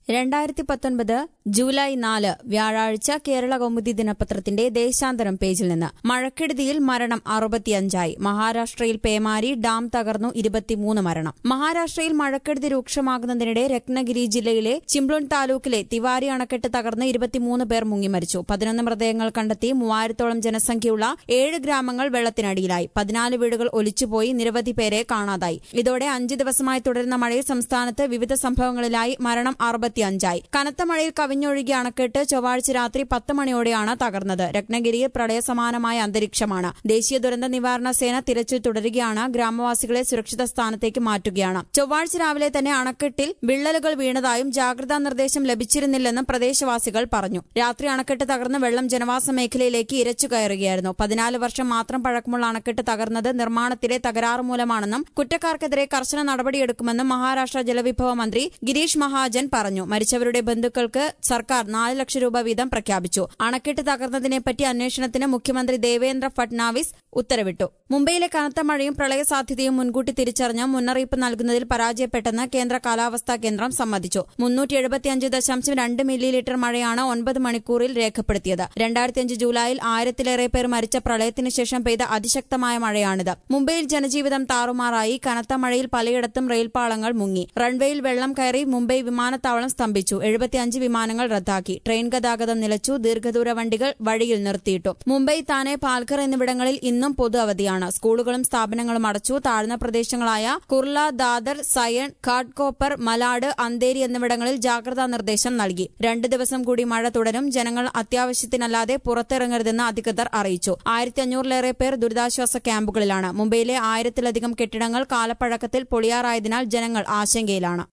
രണ്ടായിരത്തി പത്തൊൻപത് ജൂലൈ നാല് വ്യാഴാഴ്ച കേരള കൗമുദി ദിനപത്രത്തിന്റെ ദേശാന്തരം പേജിൽ നിന്ന് മഴക്കെടുതിയിൽ മരണം അറുപത്തിയഞ്ചായി മഹാരാഷ്ട്രയിൽ പേമാരി ഡാം തകർന്നു ഇരുപത്തിമൂന്ന് മരണം മഹാരാഷ്ട്രയിൽ മഴക്കെടുതി രൂക്ഷമാകുന്നതിനിടെ രത്നഗിരി ജില്ലയിലെ ചിംബ്ലോൺ താലൂക്കിലെ തിവാരി അണക്കെട്ട് തകർന്ന് ഇരുപത്തിമൂന്ന് പേർ മുങ്ങിമരിച്ചു പതിനൊന്ന് മൃതദേഹങ്ങൾ കണ്ടെത്തി മൂവായിരത്തോളം ജനസംഖ്യയുള്ള ഏഴ് ഗ്രാമങ്ങൾ വെള്ളത്തിനടിയിലായി പതിനാല് വീടുകൾ ഒലിച്ചുപോയി നിരവധി പേരെ കാണാതായി ഇതോടെ അഞ്ച് ദിവസമായി തുടരുന്ന മഴയിൽ സംസ്ഥാനത്ത് വിവിധ സംഭവങ്ങളിലായി മരണം അറുപത്തിയഞ്ചായി കനത്ത മഴയിൽ കവിഞ്ഞൊഴുകിയ അണക്കെട്ട് ചൊവ്വാഴ്ച രാത്രി പത്ത് മണിയോടെയാണ് തകർന്നത് രത്നഗിരിയിൽ പ്രളയസമാനമായ അന്തരീക്ഷമാണ് ദേശീയ ദുരന്ത നിവാരണ സേന തിരച്ചിൽ തുടരുകയാണ് ഗ്രാമവാസികളെ സുരക്ഷിത സ്ഥാനത്തേക്ക് മാറ്റുകയാണ് ചൊവ്വാഴ്ച രാവിലെ തന്നെ അണക്കെട്ടിൽ വിള്ളലുകൾ വീണതായും ജാഗ്രതാ നിർദ്ദേശം ലഭിച്ചിരുന്നില്ലെന്നും പ്രദേശവാസികൾ പറഞ്ഞു രാത്രി അണക്കെട്ട് തകർന്ന് വെള്ളം ജനവാസ മേഖലയിലേക്ക് ഇരച്ചു കയറുകയായിരുന്നു പതിനാല് വർഷം മാത്രം പഴക്കമുള്ള അണക്കെട്ട് തകർന്നത് നിർമ്മാണത്തിലെ തകരാറ് മൂലമാണെന്നും കുറ്റക്കാർക്കെതിരെ കർശന നടപടിയെടുക്കുമെന്നും മഹാരാഷ്ട്ര ജലവിഭവ മന്ത്രി ഗിരീഷ് മഹാജൻ പറഞ്ഞു മരിച്ചവരുടെ ബന്ധുക്കൾക്ക് സർക്കാർ നാല് ലക്ഷം രൂപ വീതം പ്രഖ്യാപിച്ചു അണക്കെട്ട് തകർന്നതിനെപ്പറ്റി അന്വേഷണത്തിന് മുഖ്യമന്ത്രി ദേവേന്ദ്ര ഫട്നാവിസ് ഉത്തരവിട്ടു മുംബൈയിലെ കനത്ത മഴയും പ്രളയ സാധ്യതയും മുൻകൂട്ടി തിരിച്ചറിഞ്ഞ് മുന്നറിയിപ്പ് നൽകുന്നതിൽ പരാജയപ്പെട്ടെന്ന് കേന്ദ്ര കാലാവസ്ഥാ കേന്ദ്രം സമ്മതിച്ചു മുന്നൂറ്റി എഴുപത്തിയഞ്ച് ദശാംശം രണ്ട് മില്ലി ലിറ്റർ മഴയാണ് ഒൻപത് മണിക്കൂറിൽ രേഖപ്പെടുത്തിയത് രണ്ടായിരത്തിയഞ്ച് ജൂലൈയിൽ ആയിരത്തിലേറെ പേർ മരിച്ച പ്രളയത്തിന് ശേഷം പെയ്ത അതിശക്തമായ മഴയാണിത് മുംബൈയിൽ ജനജീവിതം താറുമാറായി കനത്ത മഴയിൽ പലയിടത്തും റെയിൽപാളങ്ങൾ മുങ്ങി റൺവേയിൽ വെള്ളം കയറി മുംബൈ വിമാനത്താവളം സ്തംഭിച്ചു എഴുപത്തിയഞ്ച് വിമാനങ്ങൾ റദ്ദാക്കി ട്രെയിൻ ഗതാഗതം നിലച്ചു ദീർഘദൂര വണ്ടികൾ വഴിയിൽ നിർത്തിയിട്ടു മുംബൈ താനെ പാൽക്കർ എന്നിവിടങ്ങളിൽ ഇന്നും പൊതു അവധിയാണ് സ്കൂളുകളും സ്ഥാപനങ്ങളും അടച്ചു താഴ്ന്ന പ്രദേശങ്ങളായ കുർല ദാദർ സയൺ ഘാട്ട്കോപ്പർ മലാഡ് അന്തേരി എന്നിവിടങ്ങളിൽ ജാഗ്രതാ നിർദ്ദേശം നൽകി രണ്ട് ദിവസം കൂടി മഴ തുടരും ജനങ്ങൾ അത്യാവശ്യത്തിനല്ലാതെ പുറത്തിറങ്ങരുതെന്ന് അധികൃതർ അറിയിച്ചു ആയിരത്തി അഞ്ഞൂറിലേറെ പേർ ദുരിതാശ്വാസ ക്യാമ്പുകളിലാണ് മുംബൈയിലെ ആയിരത്തിലധികം കെട്ടിടങ്ങൾ കാലപ്പഴക്കത്തിൽ പൊളിയാറായതിനാൽ ജനങ്ങൾ ആശങ്കയിലാണ്